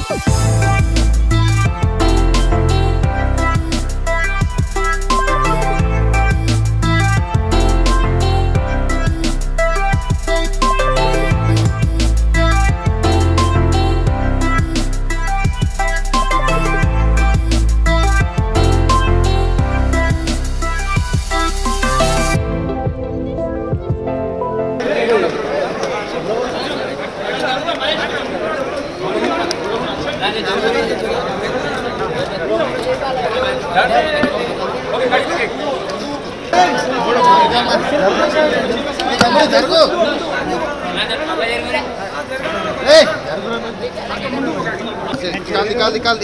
జరుగు ఏయ్, కాల్ది కాల్ది కాల్ది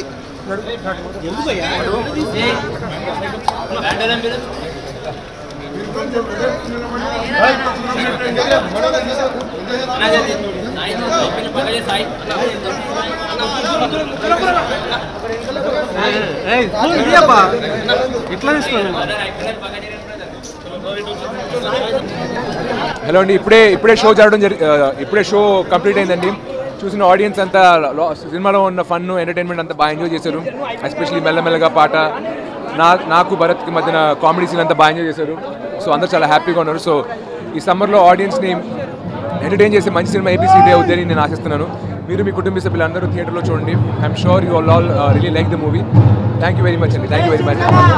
హలో అండి ఇప్పుడే ఇప్పుడే షో జరగడం జరి ఆ, ఇప్పుడే షో కంప్లీట్ అయిందండి చూసిన ఆడియన్స్ అంతా లో- సినిమాలో ఉన్న ఫన్ ఎంటర్టైన్మెంట్ అంతా బాగా ఎంజాయ్ చేశారు ఎస్పెషలీ మెల్లమెల్లగా పాట నా నాకు భరత్కి మధ్యన కామెడీ సీన్ అంతా బాగా ఎంజాయ్ చేశారు సో అందరూ చాలా హ్యాపీగా ఉన్నారు సో ఈ సమ్మర్లో ఆడియన్స్ని ఎంటర్టైన్ చేసే మంచి సినిమా ఏబీసీ డే అవుతుందని నేను ఆశిస్తున్నాను మీరు మీ కుటుంబ సభ్యులందరూ థియేటర్లో చూడండి I'm sure you all all really like the movie thank you very much అండి thank you very much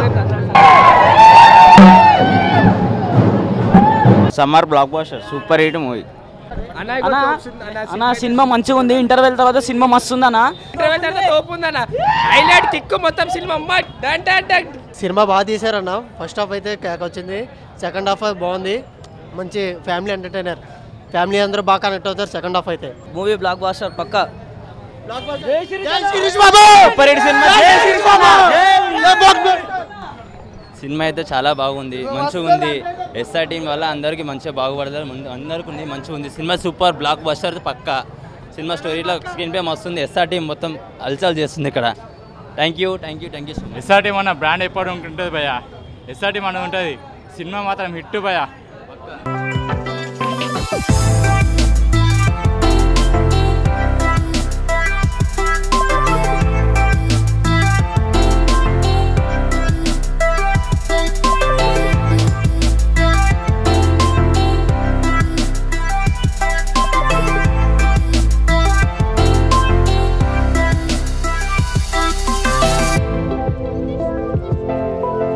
summer blockbuster super hit movie అన్నా అన్నా సినిమా మంచిగా ఉంది ఇంటర్వెల్ తర్వాత సినిమా మస్తు ఉంది అన్న ఇంటర్వెల్ తర్వాత తోపు ఉందన్న హైలైట్ తిక్కు మొత్తం సినిమా అమ్మ డంట డంట సినిమా బాగా తీశారన్న ఫస్ట్ హాఫ్ అయితే కేక్ వచ్చింది సెకండ్ హాఫ్ బాగుంది మంచి ఫ్యామిలీ ఎంటర్టైనర్ ఫ్యామిలీ అందరూ బాగా కనెక్ట్ అవుతారు సెకండ్ హాఫ్ అయితే మూవీ బ్లాక్ బాస్టర్ పక్క సినిమా అయితే చాలా బాగుంది మంచిగా ఉంది ఎస్ఆర్ టీం వల్ల అందరికీ మంచిగా బాగుపడతారు ముందు అందరికీ ఉంది మంచిగా ఉంది సినిమా సూపర్ బ్లాక్ బస్టర్ పక్క సినిమా స్టోరీలో స్క్రీన్ పే మస్తుంది ఎస్ఆర్ టీం మొత్తం అల్చల్ చేస్తుంది ఇక్కడ thank you thank you thank you so much SRT మన బ్రాండ్ ఎప్పుడు ఉంటుంది భయ్యా ఎస్ఆర్టీ మన ఉంటుంది సినిమా మాత్రం హిట్ భయ్యా